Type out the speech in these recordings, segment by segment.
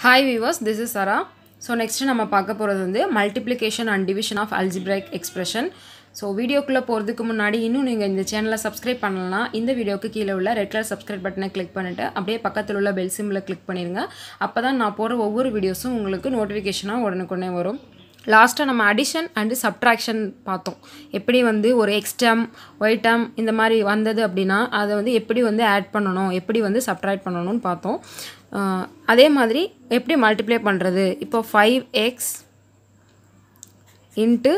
hi viewers this is Sara so next நம்ம பார்க்க போகிறது வந்து multiplication and division of algebraic expression so வீடியோக்குள்ளே போகிறதுக்கு முன்னாடி இன்னும் நீங்கள் இந்த சேனலை சப்ஸ்கிரைப் பண்ணலன்னா இந்த வீடியோக்கு கீழே உள்ள ரெட் கலர் சப்ஸ்கிரைப் பட்டனை கிளிக் பண்ணிவிட்டு அப்படியே பக்கத்தில் உள்ள பெல் சிம்மில் கிளிக் பண்ணிடுங்க அப்போ தான் நான் போகிற ஒவ்வொரு வீடியோஸும் உங்களுக்கு நோட்டிஃபிகேஷனாக உடனுக்குடனே வரும் லாஸ்ட்டாக நம்ம அடிஷன் அண்டு சப்ட்ராக்ஷன் பார்த்தோம் எப்படி வந்து ஒரு எக்ஸ்டம் ஒய்டம் இந்த மாதிரி வந்தது அப்படின்னா அதை வந்து எப்படி வந்து ஆட் பண்ணணும் எப்படி வந்து சப்ட்ராக்ட் பண்ணணும்னு பார்த்தோம் ஆஹ் அதே மாதிரி எப்படி மல்டிப்ளை பண்ணுறது இப்போ five x into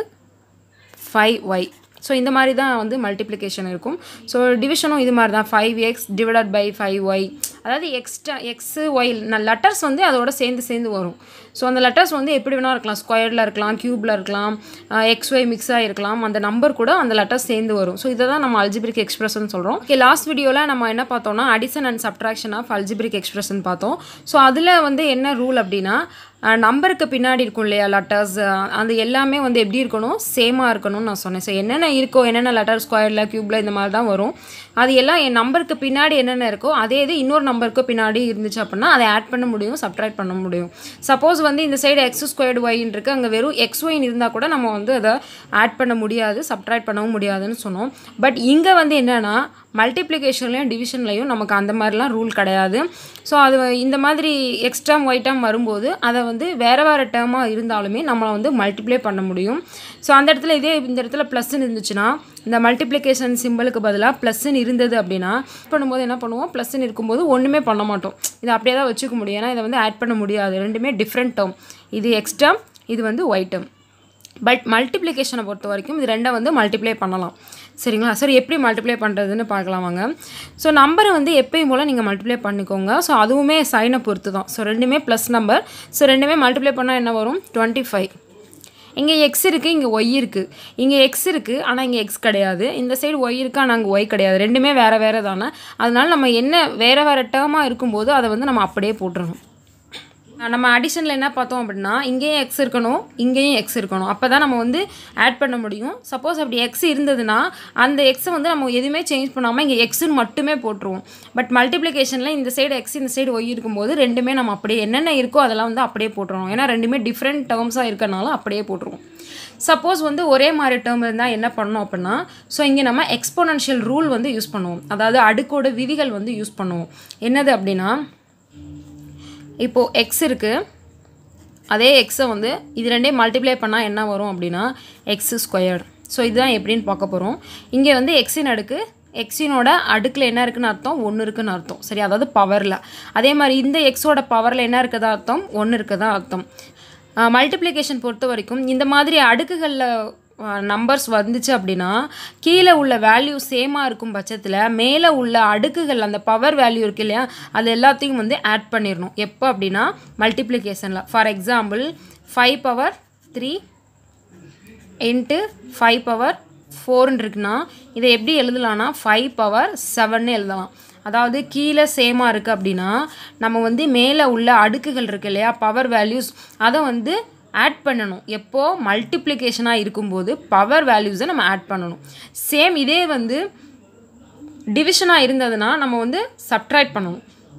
five y so இந்த மாதிரி தான் வந்து மல்டிப்ளிகேஷன் இருக்கும் ஸோ டிவிஷனும் இது மாதிரி தான் five x divided by five y அதாவது எக்ஸ்ட்ரா எக்ஸு ஒய் லெட்டர்ஸ் வந்து அதோட சேர்ந்து சேர்ந்து வரும் ஸோ அந்த லெட்டர்ஸ் வந்து எப்படி வேணால் இருக்கலாம் ஸ்கொயர்டில் இருக்கலாம் க்யூப்பில் இருக்கலாம் எக்ஸ் ஒய் மிக்ஸ் ஆகிருக்கலாம் அந்த நம்பர் கூட அந்த லெட்டர்ஸ் சேர்ந்து வரும் ஸோ இதை தான் நம்ம அல்ஜிபிரிக் எக்ஸ்பிரஷன் சொல்கிறோம் ஓகே லாஸ்ட் வீடியோவில் நம்ம என்ன பார்த்தோம்னா addition and subtraction of algebraic expression பார்த்தோம் ஸோ அதில் வந்து என்ன ரூல் அப்படின்னா நம்பருக்கு பின்னாடி இருக்கும் இல்லையா லெட்டர்ஸ் அந்த எல்லாமே வந்து எப்படி இருக்கணும் சேமாக இருக்கணும்னு நான் சொன்னேன் ஸோ என்னென்ன இருக்கோ என்னென்ன லெட்டர் ஸ்கொயரில் க்யூப்பில் இந்த மாதிரி தான் வரும் அது எல்லாம் என் நம்பருக்கு பின்னாடி என்னென்ன இருக்கோ அதே இது இன்னொரு நம்பருக்கு பின்னாடி இருந்துச்சு அப்படின்னா அதை ஆட் பண்ண முடியும் சப்ட்ராக்ட் பண்ண முடியும் சப்போஸ் வந்து இந்த சைடு எக்ஸ் ஸ்கொயர்டு ஒய்ன்னு இருக்குது அங்கே வெறும் எக்ஸ் ஒய்ன்னு இருந்தால் கூட நம்ம வந்து அதை ஆட் பண்ண முடியாது சப்ட்ராக்ட் பண்ணவும் முடியாதுன்னு சொன்னோம் பட் இங்கே வந்து என்னென்னா மல்டிப்ளிகேஷன்லையும் டிவிஷன்லையும் நமக்கு அந்த மாதிரிலாம் ரூல் கிடையாது ஸோ அது இந்த மாதிரி எக்ஸ்ட்ராம் ஒய்டாம் வரும்போது அதை வந்து வேறு வேறு டேர்மாக இருந்தாலுமே நம்மளை வந்து மல்டிப்ளை பண்ண முடியும் ஸோ அந்த இடத்துல இதே இந்த இடத்துல ப்ளஸ்ன்னு இருந்துச்சுன்னா இந்த மல்டிப்ளிகேஷன் சிம்பிளுக்கு பதிலாக ப்ளஸ்ன்னு இருந்தது அப்படின்னா பண்ணும்போது என்ன பண்ணுவோம் ப்ளஸ்ன்னு இருக்கும்போது ஒன்றுமே பண்ண மாட்டோம் இதை அப்படியே தான் வச்சுக்க முடியும் ஏன்னா இதை வந்து ஆட் பண்ண முடியாது ரெண்டுமே டிஃப்ரெண்ட் டேர்ம் இது எக்ஸ்ட்ராம் இது வந்து ஒய் டேர்ம் பட் மல்டிப்ளிகேஷனை பொறுத்த வரைக்கும் இது ரெண்டை வந்து மல்டிப்ளை பண்ணலாம் சரிங்களா சரி எப்படி மல்டிப்ளை பண்ணுறதுன்னு பார்க்கலாம் வாங்க ஸோ நம்பரை வந்து எப்பயும் போல் நீங்கள் மல்டிப்ளை பண்ணிக்கோங்க ஸோ அதுவுமே சைனை பொறுத்து தான் ஸோ ரெண்டுமே ப்ளஸ் நம்பர் ஸோ ரெண்டுமே மல்டிப்ளை பண்ணால் என்ன வரும் டுவெண்ட்டி ஃபைவ் இங்கே எக்ஸ் இருக்குது இங்கே ஒய் இருக்குது இங்கே எக்ஸ் இருக்குது ஆனால் இங்கே எக்ஸ் கிடையாது இந்த சைடு ஒய் இருக்குது ஆனால் அங்கே ஒய் கிடையாது ரெண்டுமே வேறு வேறு தானே அதனால நம்ம என்ன வேறு வேறு டேர்மாக இருக்கும்போது அதை வந்து நம்ம அப்படியே போட்டுறணும் நம்ம அடிஷனில் என்ன பார்த்தோம் அப்படின்னா இங்கேயும் எக்ஸ் இருக்கணும் இங்கேயும் எக்ஸ் இருக்கணும் அப்போ தான் நம்ம வந்து ஆட் பண்ண முடியும் சப்போஸ் அப்படி எக்ஸ் இருந்ததுன்னா அந்த எக்ஸை வந்து நம்ம எதுவுமே சேஞ்ச் பண்ணாமல் இங்கே எக்ஸ்னு மட்டுமே போட்டுருவோம் பட் மல்டிப்ளிகேஷனில் இந்த சைடு எக்ஸ் இந்த சைடு ஒய் இருக்கும்போது ரெண்டுமே நம்ம அப்படியே என்னென்ன இருக்கோ அதெல்லாம் வந்து அப்படியே போட்டுருவோம் ஏன்னா ரெண்டுமே டிஃப்ரெண்ட் டேர்ம்ஸாக இருக்கனால அப்படியே போட்டுருவோம் சப்போஸ் வந்து ஒரே மாதிரி டேர்ம் இருந்தால் என்ன பண்ணணும் அப்படின்னா ஸோ இங்கே நம்ம எக்ஸ்போனன்ஷியல் ரூல் வந்து யூஸ் பண்ணுவோம் அதாவது அடுக்கோட விதிகள் வந்து யூஸ் பண்ணுவோம் என்னது அப்படின்னா இப்போது எக்ஸ் இருக்குது அதே எக்ஸை வந்து இது ரெண்டையும் மல்டிப்ளை பண்ணால் என்ன வரும் அப்படின்னா எக்ஸ் ஸ்கொயர்டு ஸோ இதுதான் எப்படின்னு பார்க்க போகிறோம் இங்கே வந்து எக்ஸின் அடுக்கு எக்ஸினோட அடுக்கில் என்ன இருக்குன்னு அர்த்தம் ஒன்று இருக்குன்னு அர்த்தம் சரி அதாவது பவரில் அதே மாதிரி இந்த எக்ஸோட பவரில் என்ன இருக்கதா அர்த்தம் ஒன்று இருக்கதா அர்த்தம் மல்டிப்ளிகேஷன் பொறுத்த வரைக்கும் இந்த மாதிரி அடுக்குகளில் நம்பர்ஸ் வந்துச்சு அப்படின்னா கீழே உள்ள வேல்யூ சேமாக இருக்கும் பட்சத்தில் மேலே உள்ள அடுக்குகள் அந்த பவர் வேல்யூ இருக்கு இல்லையா அது எல்லாத்தையும் வந்து ஆட் பண்ணிடணும் எப்போ அப்படின்னா மல்டிப்ளிகேஷனில் for example five power three into five power ஃபோர்னு இருக்குன்னா இதை எப்படி எழுதலாம்னா ஃபைவ் பவர் செவன்னு எழுதலாம் அதாவது கீழே சேமாக இருக்குது அப்படின்னா நம்ம வந்து மேலே உள்ள அடுக்குகள் இருக்கு இல்லையா பவர் வேல்யூஸ் அதை வந்து ஆட் பண்ணணும் எப்போது மல்டிப்ளிகேஷனாக இருக்கும்போது பவர் வேல்யூஸை நம்ம ஆட் பண்ணணும் சேம் இதே வந்து டிவிஷனாக இருந்ததுன்னா நம்ம வந்து சப்ட்ராக்ட் பண்ணணும்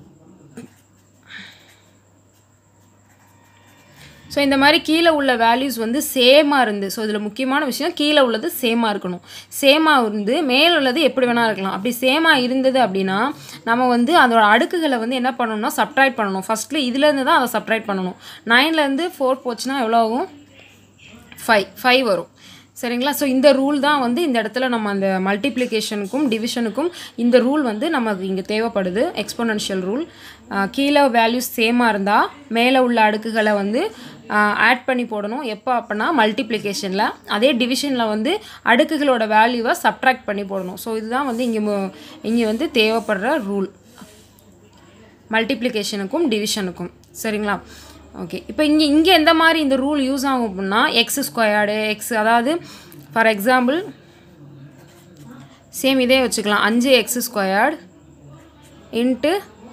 ஸோ இந்த மாதிரி கீழே உள்ள வேல்யூஸ் வந்து சேமாக இருந்து ஸோ இதில் முக்கியமான விஷயம் கீழே உள்ளது சேமாக இருக்கணும் சேமாக இருந்து மேலே உள்ளது எப்படி வேணால் இருக்கலாம் அப்படி சேமாக இருந்தது அப்படின்னா நம்ம வந்து அதோட அடுக்குகளை வந்து என்ன பண்ணணும்னா சப்ட்ராக்ட் பண்ணணும் ஃபஸ்ட்டில் இதுலேருந்து தான் அதை சப்ட்ராக்ட் பண்ணணும் நைன்லேருந்து ஃபோர் போச்சுன்னா எவ்வளோ ஆகும் ஃபைவ் ஃபைவ் வரும் சரிங்களா ஸோ இந்த ரூல் தான் வந்து இந்த இடத்துல நம்ம அந்த மல்டிப்ளிகேஷனுக்கும் டிவிஷனுக்கும் இந்த ரூல் வந்து நமக்கு இங்கே தேவைப்படுது எக்ஸ்போனன்ஷியல் ரூல் கீழே வேல்யூஸ் சேமாக இருந்தால் மேலே உள்ள அடுக்குகளை வந்து ஆட் பண்ணி போடணும் எப்போ அப்படின்னா மல்டிப்ளிகேஷனில் அதே டிவிஷனில் வந்து அடுக்குகளோட வேல்யூவை சப்ட்ராக்ட் பண்ணி போடணும் ஸோ இதுதான் வந்து இங்கே இங்கே வந்து தேவைப்படுற ரூல் மல்டிப்ளிகேஷனுக்கும் டிவிஷனுக்கும் சரிங்களா ஓகே இப்போ இங்கே இங்கே எந்த மாதிரி இந்த ரூல் யூஸ் ஆகும் அப்படின்னா எக்ஸ் ஸ்கொயர்டு எக்ஸ் அதாவது ஃபார் எக்ஸாம்பிள் சேம் இதே வச்சுக்கலாம் அஞ்சு எக்ஸ் ஸ்கொயர்டு இன்ட்டு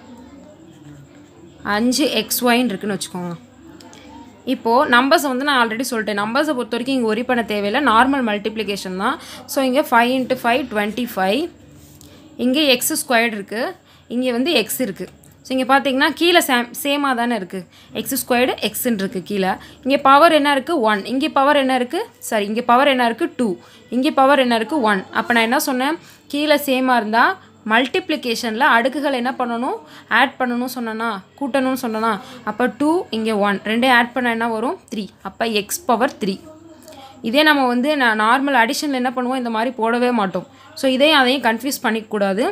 அஞ்சு எக்ஸ் ஒய்ன்னு இருக்குன்னு வச்சுக்கோங்க இப்போது நம்பர்ஸை வந்து நான் ஆல்ரெடி சொல்லிட்டேன் நம்பர்ஸை பொறுத்த வரைக்கும் இங்கே ஒரி பண்ண தேவையில்லை நார்மல் மல்டிப்ளிகேஷன் தான் ஸோ இங்கே five into five twenty five இங்கே எக்ஸ் ஸ்கொயர்டு இருக்குது இங்கே வந்து எக்ஸ் இருக்குது ஸோ இங்கே பார்த்தீங்கன்னா கீழே சேம் சேமாக தானே இருக்குது எக்ஸ் ஸ்கொயர்டு எக்ஸ்ன்னு இருக்குது கீழே இங்கே பவர் என்ன இருக்குது ஒன் இங்கே பவர் என்ன இருக்குது சாரி இங்கே பவர் என்ன இருக்குது டூ இங்கே பவர் என்ன இருக்குது ஒன் அப்போ நான் என்ன சொன்னேன் கீழே சேமாக இருந்தால் மல்டிப்ளிகேஷனில் அடுக்குகள் என்ன பண்ணணும் ஆட் பண்ணணும் சொன்னனா கூட்டணும்னு சொன்னனா அப்போ டூ இங்கே ஒன் ரெண்டையும் ஆட் பண்ண என்ன வரும் த்ரீ அப்போ எக்ஸ் பவர் த்ரீ இதே நம்ம வந்து நான் நார்மல் அடிஷனில் என்ன பண்ணுவோம் இந்த மாதிரி போடவே மாட்டோம் ஸோ இதையும் அதையும் கன்ஃபியூஸ் பண்ணிக்கக்கூடாது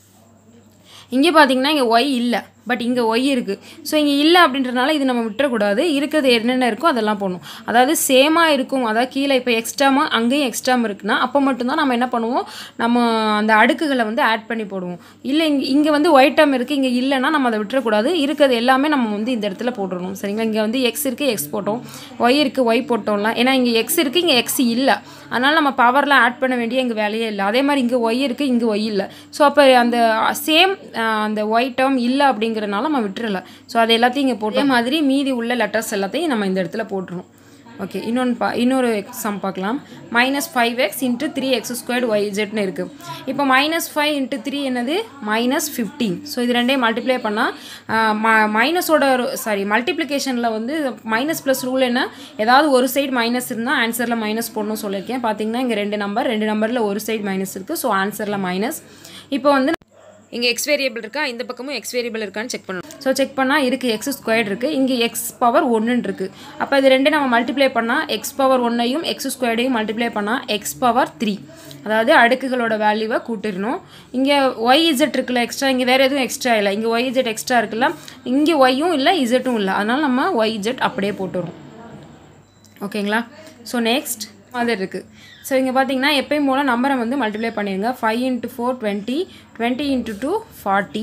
இங்கே பார்த்தீங்கன்னா இங்கே ஒய் இல்லை பட் இங்கே ஒய் இருக்குது ஸோ இங்கே இல்லை அப்படின்றனால இது நம்ம விட்டுறக்கூடாது இருக்கிறது என்னென்ன இருக்கோ அதெல்லாம் போடணும் அதாவது சேமாக இருக்கும் அதாவது கீழே இப்போ எக்ஸ்ட்ராமா அங்கேயும் எக்ஸ்ட்ராம் இருக்குன்னா அப்போ மட்டும்தான் நம்ம என்ன பண்ணுவோம் நம்ம அந்த அடுக்குகளை வந்து ஆட் பண்ணி போடுவோம் இல்லை இங்கே இங்கே வந்து ஒயிட் டேம் இருக்குது இங்கே இல்லைன்னா நம்ம அதை விட்டுறக்கூடாது இருக்கிறது எல்லாமே நம்ம வந்து இந்த இடத்துல போட்டுடணும் சரிங்களா இங்கே வந்து எக்ஸ் இருக்குது எக்ஸ் போட்டோம் ஒய் இருக்குது ஒய் போட்டோம்லாம் ஏன்னா இங்கே எக்ஸ் இருக்குது இங்கே எக்ஸ் இல்லை அதனால் நம்ம பவரில் ஆட் பண்ண வேண்டிய இங்கே வேலையே இல்லை அதே மாதிரி இங்கே ஒய் இருக்குது இங்கே ஒய் இல்லை ஸோ அப்போ அந்த சேம் அந்த ஒய் டேர்ம் இல்லை அப்படிங்கிறனால நம்ம விட்டுறல ஸோ அது எல்லாத்தையும் இங்கே போட்டே மாதிரி மீதி உள்ள லெட்டர்ஸ் எல்லாத்தையும் நம்ம இந்த இடத்துல போட்டுருவோம் ஓகே இன்னொன்று பா இன்னொரு எக்ஸாம் பார்க்கலாம் minus five x into three x squared y ஜெட்னு இருக்குது இப்போ மைனஸ் ஃபைவ் இன்ட்டு த்ரீ என்னது மைனஸ் ஃபிஃப்டீன் ஸோ இது ரெண்டையும் மல்டிப்ளை பண்ணால் மைனஸோட சாரி மல்டிப்ளிகேஷனில் வந்து மைனஸ் ப்ளஸ் ரூல் என்ன ஏதாவது ஒரு சைடு மைனஸ் இருந்தால் ஆன்சரில் மைனஸ் போடணும்னு சொல்லியிருக்கேன் பார்த்தீங்கன்னா இங்கே ரெண்டு நம்பர் ரெண்டு நம்பரில் ஒரு சைடு மைனஸ் இருக்குது ஸோ ஆன்சரில் மைனஸ் இப்போ வந்து இங்கே எக்ஸ் வேரியபிள் இருக்கா இந்த பக்கமும் எக்ஸ் வேரியபிள் இருக்கான்னு செக் பண்ணணும் ஸோ செக் பண்ணால் இருக்குது எக்ஸ் ஸ்கொயர்டு இருக்குது இங்கே எக்ஸ் பவர் ஒன்றுன்னு இருக்குது அப்போ இது ரெண்டு நம்ம மல்டிப்ளை பண்ணால் எக்ஸ் பவர் ஒன்னையும் எக்ஸ் ஸ்கொயர்டையும் மல்டிப்ளை பண்ணால் எக்ஸ் பவர் த்ரீ அதாவது அடுக்குகளோட வேல்யூவை கூட்டிடணும் இங்கே ஒய் இசட் இருக்குல்ல எக்ஸ்ட்ரா இங்கே வேறு எதுவும் எக்ஸ்ட்ரா இல்லை இங்கே ஒய் இசட் எக்ஸ்ட்ரா இருக்குல்ல இங்கே ஒய்யும் இல்லை இசட்டும் இல்லை அதனால் நம்ம ஒய் இசட் அப்படியே போட்டுரும் ஓகேங்களா ஸோ நெக்ஸ்ட் மாதிரி இருக்குது ஸோ இங்கே பார்த்தீங்கன்னா எப்பயும் போல் நம்பரை வந்து மல்டிப்ளை பண்ணிடுங்க five into four twenty twenty into two forty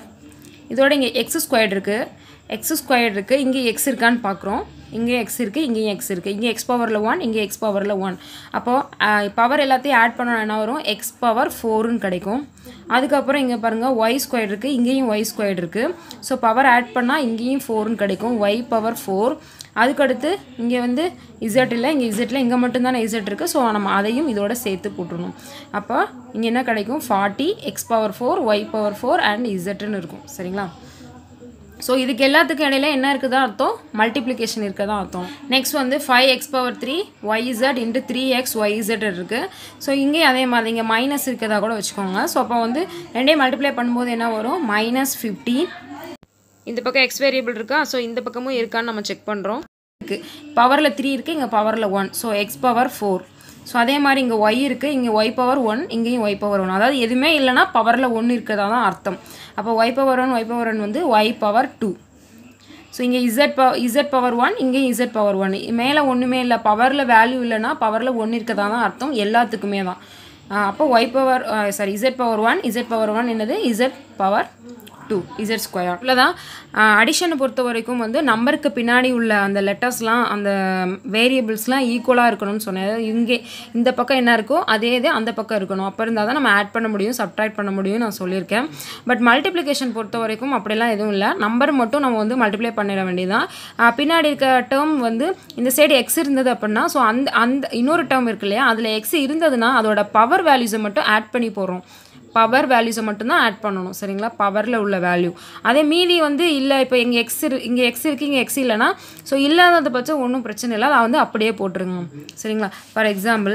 இதோட இங்கே எக்ஸ் ஸ்கொயர்டு இருக்குது எக்ஸ் ஸ்கொயர்டு இருக்குது இங்கே எக்ஸ் இருக்கான்னு பார்க்குறோம் இங்கே எக்ஸ் இருக்குது இங்கேயும் எக்ஸ் இருக்குது இங்கே எக்ஸ் பவரில் ஒன் இங்கே எக்ஸ் பவரில் ஒன் அப்போது பவர் எல்லாத்தையும் ஆட் பண்ண என்ன வரும் எக்ஸ் பவர் ஃபோருன்னு கிடைக்கும் அதுக்கப்புறம் இங்கே பாருங்கள் ஒய் ஸ்கொயர் இருக்குது இங்கேயும் ஒய் ஸ்கொயர் இருக்குது ஸோ பவர் ஆட் பண்ணால் இங்கேயும் ஃபோருன்னு கிடைக்கும் ஒய் பவர் ஃபோர் அதுக்கடுத்து இங்கே வந்து இசட் இல்லை இங்கே இசட்டில் இங்கே மட்டும்தானே இசட் இருக்குது ஸோ நம்ம அதையும் இதோட சேர்த்து போட்டுடணும் அப்போ இங்கே என்ன கிடைக்கும் forty x power four y power four and இசட்டுன்னு இருக்கும் சரிங்களா ஸோ இதுக்கு எல்லாத்துக்கும் இடையில என்ன இருக்குதா அர்த்தம் மல்டிப்ளிகேஷன் இருக்கதா அர்த்தம் நெக்ஸ்ட் வந்து five x power three y z into three x y z இருக்குது ஸோ இங்கேயும் அதே மாதிரி இங்கே மைனஸ் இருக்கதா கூட வச்சுக்கோங்க ஸோ அப்போ வந்து ரெண்டையும் மல்டிப்ளை பண்ணும்போது என்ன வரும் மைனஸ் ஃபிஃப்டீன் இந்த பக்கம் எக்ஸ் வேரியபிள் இருக்கா ஸோ இந்த பக்கமும் இருக்கான்னு நம்ம செக் பண்ணுறோம் இருக்குது பவரில் த்ரீ இருக்குது இங்கே பவரில் one so x power four so அதே மாதிரி இங்கே ஒய் இருக்குது இங்கே ஒய் பவர் ஒன் இங்கேயும் ஒய் பவர் ஒன் அதாவது எதுவுமே இல்லைனா பவரில் ஒன்று இருக்கிறதா தான் அர்த்தம் அப்போ y power one y power one வந்து ஒய் பவர் டூ ஸோ இங்கே இசட் ப இசட் பவர் ஒன் இங்கேயும் இசட் பவர் ஒன் மேலே ஒன்றுமே இல்லை பவரில் வேல்யூ இல்லைனா பவரில் ஒன்று இருக்கதா தான் அர்த்தம் எல்லாத்துக்குமே தான் அப்போ y power sorry z power one z power one என்னது z power two z square இல்லை தான் அடிஷனை பொறுத்த வரைக்கும் வந்து நம்பருக்கு பின்னாடி உள்ள அந்த லெட்டர்ஸ்லாம் அந்த வேரியபிள்ஸ்லாம் ஈக்குவலாக இருக்கணும்னு சொன்னேன் அதாவது இங்கே இந்த பக்கம் என்ன இருக்கோ அதே இது அந்த பக்கம் இருக்கணும் அப்போ இருந்தால் தான் நம்ம ஆட் பண்ண முடியும் சப்ட்ராக்ட் பண்ண முடியும் நான் சொல்லியிருக்கேன் பட் மல்டிப்ளிகேஷன் பொறுத்த வரைக்கும் அப்படிலாம் எதுவும் இல்லை நம்பர் மட்டும் நம்ம வந்து மல்டிப்ளை பண்ணிட வேண்டியதான் பின்னாடி இருக்க டேர்ம் வந்து இந்த சைடு எக்ஸ் இருந்தது அப்படின்னா ஸோ அந்த அந்த இன்னொரு டேர்ம் இருக்கு இல்லையா அதில் எக்ஸ் இருந்ததுன்னா அதோட பவர் வேல்யூஸை மட்டும் ஆட் பண்ணி போடுறோம் பவர் வேல்யூஸை மட்டும்தான் ஆட் பண்ணணும் சரிங்களா பவரில் உள்ள வேல்யூ அதே மீதி வந்து இல்லை இப்போ எங்கள் எக்ஸ் இரு இங்கே எக்ஸ் இருக்குது இங்கே எக்ஸ் இல்லைனா ஸோ இல்லாதது பட்சம் ஒன்றும் பிரச்சனை இல்லை அதை வந்து அப்படியே போட்டுருங்க சரிங்களா ஃபார் எக்ஸாம்பிள்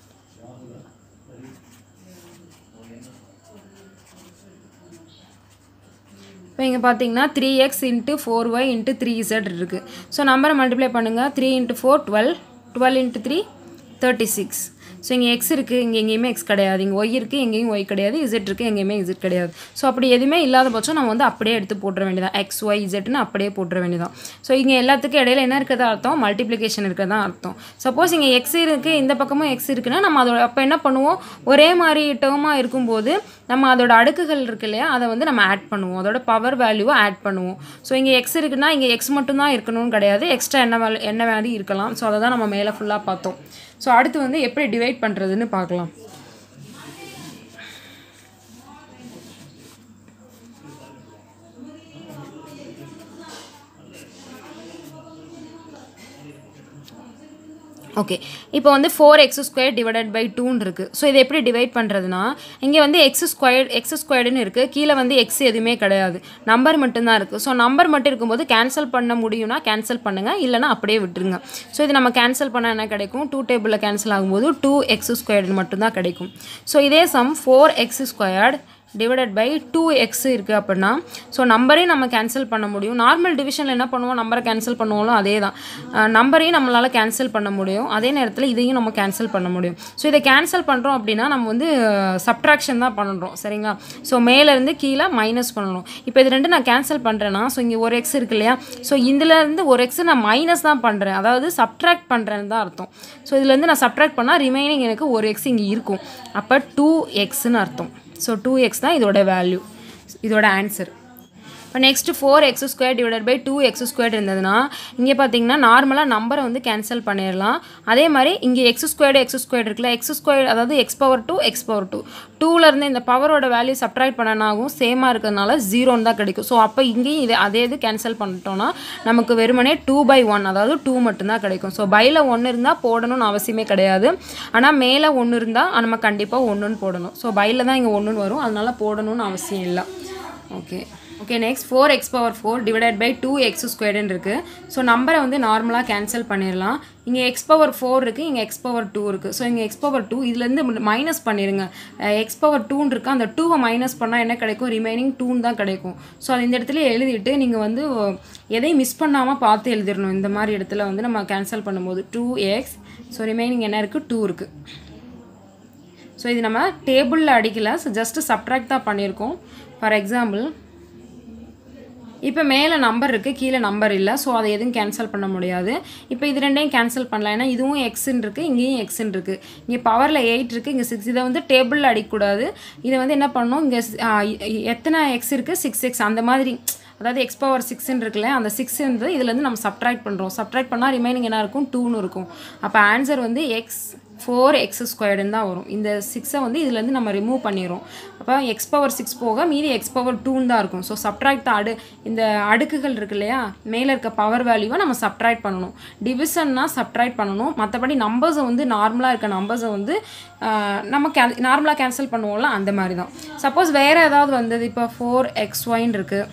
இப்போ இங்கே பார்த்தீங்கன்னா three x into four y into three z இருக்குது ஸோ நம்பரை மல்டிப்ளை பண்ணுங்கள் three into four twelve twelve into three thirty six so இங்கே எக்ஸ் இருக்குது இங்கே எங்கேயுமே எக்ஸ் கிடையாது இங்கே ஒய் இருக்குது எங்கேயும் ஒய் கிடையாது இசட் இருக்குது எங்கேயுமே இசட் கிடையாது ஸோ அப்படி எதுவுமே இல்லாத பட்சம் நம்ம வந்து அப்படியே எடுத்து போட்டுற வேண்டியதான் எக்ஸ் ஒய் இசட்னு அப்படியே போட்டுற வேண்டியதான் ஸோ இங்கே எல்லாத்துக்கும் இடையில என்ன இருக்கிறதா அர்த்தம் மல்டிப்ளிகேஷன் இருக்கிறதா அர்த்தம் சப்போஸ் இங்கே எக்ஸ் இருக்குது இந்த பக்கமும் எக்ஸ் இருக்குன்னா நம்ம அதோட அப்போ என்ன பண்ணுவோம் ஒரே மாதிரி டேர்மாக இருக்கும்போது நம்ம அதோட அடுக்குகள் இருக்கு இல்லையா அதை வந்து நம்ம ஆட் பண்ணுவோம் அதோட பவர் வேல்யூவை ஆட் பண்ணுவோம் ஸோ இங்கே எக்ஸ் இருக்குன்னா இங்கே எக்ஸ் மட்டும்தான் இருக்கணும்னு கிடையாது எக்ஸ்ட்ரா என்ன வேலை என்ன வேல்யூ இருக்கலாம் ஸோ அதை தான் நம்ம மேலே ஃபுல்லாக பார்த்தோம் ஸோ அடுத்து வந்து எப்படி டிவைட் பண்ணுறதுன்னு பார்க்கலாம் ஓகே இப்போ வந்து four x square divided by டூன்னு இருக்குது ஸோ இதை எப்படி டிவைட் பண்ணுறதுனா இங்கே வந்து எக்ஸ் ஸ்கொயர் எக்ஸ் ஸ்கொயர்டுன்னு இருக்குது கீழே வந்து எக்ஸ் எதுவுமே கிடையாது நம்பர் மட்டும்தான் இருக்குது ஸோ நம்பர் மட்டும் இருக்கும்போது கேன்சல் பண்ண முடியும்னா கேன்சல் பண்ணுங்கள் இல்லைனா அப்படியே விட்டுருங்க ஸோ இது நம்ம கேன்சல் பண்ண என்ன கிடைக்கும் டூ டேபிளில் கேன்சல் ஆகும்போது டூ எக்ஸ் ஸ்கொயர்டு மட்டும்தான் கிடைக்கும் ஸோ இதே same four x squared divided by two x இருக்குது அப்படின்னா ஸோ நம்பரையும் நம்ம கேன்சல் பண்ண முடியும் நார்மல் டிவிஷனில் என்ன பண்ணுவோம் நம்பரை கேன்சல் பண்ணுவோம் அதே தான் நம்பரையும் நம்மளால் கேன்சல் பண்ண முடியும் அதே நேரத்தில் இதையும் நம்ம கேன்சல் பண்ண முடியும் ஸோ இதை கேன்சல் பண்ணுறோம் அப்படின்னா நம்ம வந்து சப்ட்ராக்ஷன் தான் பண்ணுறோம் சரிங்களா ஸோ மேலேருந்து கீழே மைனஸ் பண்ணணும் இப்போ இது ரெண்டு நான் கேன்சல் பண்ணுறேன்னா ஸோ இங்கே ஒரு எக்ஸ் இருக்கு இல்லையா ஸோ இதுலேருந்து ஒரு எக்ஸ் நான் மைனஸ் தான் பண்ணுறேன் அதாவது சப்ட்ராக்ட் பண்ணுறேன்னு தான் அர்த்தம் ஸோ இதுலேருந்து நான் சப்ட்ராக்ட் பண்ணால் ரிமைனிங் எனக்கு ஒரு எக்ஸ் இங்கே இருக்கும் அப்போ டூ எக்ஸ்னு அர்த்தம் ஸோ டூ எக்ஸ் தான் இதோட வேல்யூ இதோட ஆன்சர் இப்போ next four x square divided by two x square இருந்ததுன்னா இங்கே பார்த்தீங்கன்னா நார்மலாக நம்பரை வந்து கேன்சல் பண்ணிடலாம் அதே மாதிரி இங்கே எக்ஸ் ஸ்கொயர்டு எக்ஸ் ஸ்கொயர் இருக்குல்ல எக்ஸ் ஸ்கொயர் அதாவது x power two x power two டூலேருந்து இந்த பவரோட வேல்யூ சப்ட்ராக்ட் பண்ணனாகும் சேமாக இருக்கிறதுனால ஜீரோன்னு தான் கிடைக்கும் ஸோ அப்போ இங்கேயும் இது அதே இது கேன்சல் பண்ணிட்டோம்னா நமக்கு வெறுமனே டூ பை ஒன் அதாவது டூ மட்டும்தான் கிடைக்கும் ஸோ பையில் ஒன்று இருந்தால் போடணும்னு அவசியமே கிடையாது ஆனால் மேலே ஒன்று இருந்தால் நம்ம கண்டிப்பாக ஒன்றுன்னு போடணும் ஸோ பையில் தான் இங்கே ஒன்றுன்னு வரும் அதனால போடணும்னு அவசியம் இல்லை okay okay next four x power four divided by two x ஸ்கொயர்டுன்னு இருக்குது ஸோ நம்பரை வந்து நார்மலாக கேன்சல் பண்ணிடலாம் இங்கே எக்ஸ் பவர் ஃபோர் இருக்குது இங்கே எக்ஸ் பவர் டூ இருக்குது ஸோ இங்கே எக்ஸ் பவர் டூ இதுலேருந்து மைனஸ் பண்ணிடுங்க எக்ஸ் பவர் டூன்னு இருக்குது அந்த டூவை மைனஸ் பண்ணால் என்ன கிடைக்கும் ரிமைனிங் டூன்னு தான் கிடைக்கும் ஸோ அது இந்த இடத்துல எழுதிட்டு நீங்கள் வந்து எதையும் மிஸ் பண்ணாமல் பார்த்து எழுதிடணும் இந்த மாதிரி இடத்துல வந்து நம்ம கேன்சல் பண்ணும்போது டூ எக்ஸ் ஸோ ரிமைனிங் என்ன இருக்குது டூ இருக்குது ஸோ இது நம்ம டேபிளில் அடிக்கல ஸோ ஜஸ்ட்டு சப்ட்ராக்ட் தான் பண்ணியிருக்கோம் ஃபார் எக்ஸாம்பிள் இப்போ மேலே நம்பர் இருக்குது கீழே நம்பர் இல்லை ஸோ அதை எதுவும் கேன்சல் பண்ண முடியாது இப்போ இது ரெண்டையும் கேன்சல் பண்ணலாம் ஏன்னா இதுவும் எக்ஸ்ன்னு இருக்குது இங்கேயும் எக்ஸ்ன்னு இருக்குது இங்கே பவரில் எயிட் இருக்குது இங்கே சிக்ஸ் இதை வந்து டேபிளில் அடிக்கக்கூடாது இதை வந்து என்ன பண்ணணும் இங்கே எத்தனை எக்ஸ் இருக்குது சிக்ஸ் எக்ஸ் அந்த மாதிரி அதாவது எக்ஸ் பவர் சிக்ஸ்ன்னு இருக்குல்ல அந்த சிக்ஸ் வந்து இதுலேருந்து நம்ம சப்ட்ராக்ட் பண்ணுறோம் சப்ட்ராக்ட் பண்ணால் ரிமைனிங் என்ன இருக்கும் டூன்னு இருக்கும் அப்போ ஆன்சர் வந்து எக்ஸ் ஃபோர் எக்ஸ் ஸ்கொயர்டுன்னு தான் வரும் இந்த சிக்ஸை வந்து இதுலேருந்து நம்ம ரிமூவ் பண்ணிடுறோம் அப்போ எக்ஸ் பவர் சிக்ஸ் போக மீதி எக்ஸ் பவர் டூன்னு தான் இருக்கும் ஸோ சப்ட்ராக்ட் அடு இந்த அடுக்குகள் இருக்கு இல்லையா மேலே இருக்க பவர் வேல்யூவை நம்ம சப்ட்ராக்ட் பண்ணணும் டிவிஷன்னா சப்ட்ராக்ட் பண்ணணும் மற்றபடி நம்பர்ஸை வந்து நார்மலாக இருக்க நம்பர்ஸை வந்து நம்ம கே நார்மலாக கேன்சல் பண்ணுவோம்ல அந்த மாதிரி தான் சப்போஸ் வேறு ஏதாவது வந்தது இப்போ ஃபோர் எக்ஸ் ஒயின் இருக்குது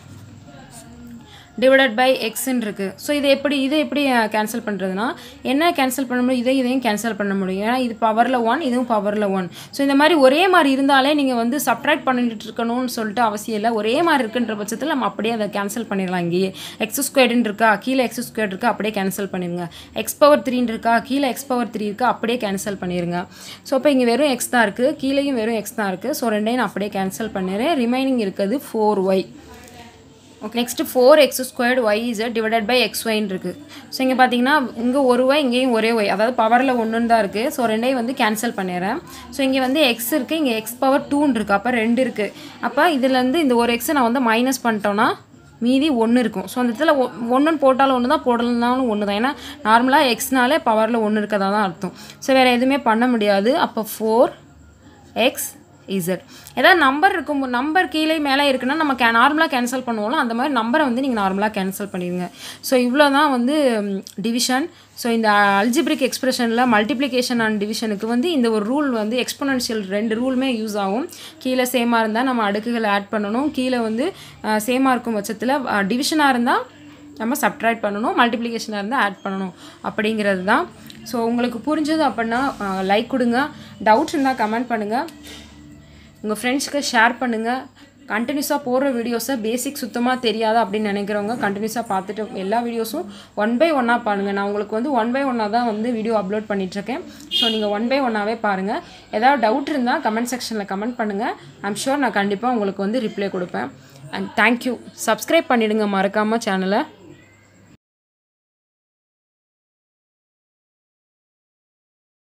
டிவைடட் பை எக்ஸ்ன்னு இருக்குது ஸோ இது எப்படி இதை எப்படி கேன்சல் பண்ணுறதுனா என்ன கேன்சல் பண்ண முடியும் இதை இதையும் கேன்சல் பண்ண முடியும் ஏன்னா இது பவரில் ஒன் இதுவும் பவரில் ஒன் ஸோ இந்த மாதிரி ஒரே மாதிரி இருந்தாலே நீங்கள் வந்து சப்ட்ராக்ட் பண்ணிட்டு இருக்கணும்னு சொல்லிட்டு அவசியம் இல்லை ஒரே மாதிரி இருக்குன்ற பட்சத்தில் நம்ம அப்படியே அதை கேன்சல் பண்ணிடலாம் இங்கேயே எக்ஸ் ஸ்கொயர்டுன்னு இருக்கா கீழே எக்ஸ் ஸ்கொயர்டு இருக்கா அப்படியே கேன்சல் பண்ணிடுங்க எக்ஸ் பவர் த்ரீன்னு இருக்கா கீழே எக்ஸ் பவர் த்ரீ இருக்கா அப்படியே கேன்சல் பண்ணிடுங்க ஸோ இப்போ இங்கே வெறும் எக்ஸ் தான் இருக்குது கீழேயும் வெறும் எக்ஸ் தான் இருக்குது ஸோ ரெண்டையும் நான் அப்படியே கேன்சல் பண்ணிடுறேன் ரிமைனிங் இருக்கிறது four y okay next four x squared y is divided by x ஒய்ன்னு இருக்குது ஸோ இங்கே பார்த்தீங்கன்னா இங்கே ஒரு ஒய் இங்கேயும் ஒரே ஒய் அதாவது பவரில் ஒன்றுன்னு தான் இருக்குது ஸோ ரெண்டையும் வந்து கேன்சல் பண்ணிடுறேன் ஸோ இங்கே வந்து எக்ஸ் இருக்குது இங்கே எக்ஸ் பவர் டூன்னு இருக்குது அப்போ ரெண்டு இருக்குது அப்போ இதுலேருந்து இந்த ஒரு எக்ஸை நான் வந்து மைனஸ் பண்ணிட்டோன்னா மீதி ஒன்று இருக்கும் ஸோ அந்த இடத்துல ஒன்றுன்னு போட்டாலும் ஒன்று தான் போடலனாலும் ஒன்று தான் ஏன்னா நார்மலாக எக்ஸ்னாலே பவரில் ஒன்று இருக்கதா தான் அர்த்தம் ஸோ வேறு எதுவுமே பண்ண முடியாது அப்போ ஃபோர் எக்ஸ் இசட் ஏதாவது நம்பர் இருக்கும் நம்பர் கீழே மேலே இருக்குன்னா நம்ம கே நார்மலாக கேன்சல் பண்ணுவோம்ல அந்த மாதிரி நம்பரை வந்து நீங்கள் நார்மலாக கேன்சல் பண்ணிடுங்க ஸோ இவ்வளோ தான் வந்து டிவிஷன் ஸோ இந்த அல்ஜிப்ரிக் எக்ஸ்பிரஷனில் மல்டிப்ளிகேஷன் அண்ட் டிவிஷனுக்கு வந்து இந்த ஒரு ரூல் வந்து எக்ஸ்பொனன்ஷியல் ரெண்டு ரூலுமே யூஸ் ஆகும் கீழே சேமாக இருந்தால் நம்ம அடுக்குகளை ஆட் பண்ணணும் கீழே வந்து சேமாக இருக்கும் பட்சத்தில் டிவிஷனாக இருந்தால் நம்ம சப்ட்ராக்ட் பண்ணணும் மல்டிப்ளிகேஷனாக இருந்தால் ஆட் பண்ணணும் அப்படிங்கிறது தான் ஸோ உங்களுக்கு புரிஞ்சது அப்படின்னா லைக் கொடுங்க டவுட்ஸ் இருந்தால் கமெண்ட் பண்ணுங்கள் உங்கள் ஃப்ரெண்ட்ஸ்க்கு ஷேர் பண்ணுங்கள் கண்டினியூஸாக போடுற வீடியோஸை பேசிக் சுத்தமாக தெரியாதா அப்படின்னு நினைக்கிறவங்க கண்டினியூஸாக பார்த்துட்டு எல்லா வீடியோஸும் ஒன் பை ஒன்னாக பாருங்கள் நான் உங்களுக்கு வந்து ஒன் பை ஒன்னாக தான் வந்து வீடியோ அப்லோட் பண்ணிகிட்ருக்கேன் ஸோ நீங்கள் ஒன் பை ஒன்னாகவே பாருங்கள் ஏதாவது டவுட் இருந்தால் கமெண்ட் செக்ஷனில் கமெண்ட் பண்ணுங்கள் ஐம் ஷூர் நான் கண்டிப்பாக உங்களுக்கு வந்து ரிப்ளை கொடுப்பேன் அண்ட் தேங்க்யூ சப்ஸ்கிரைப் பண்ணிவிடுங்க மறக்காமல் சேனலை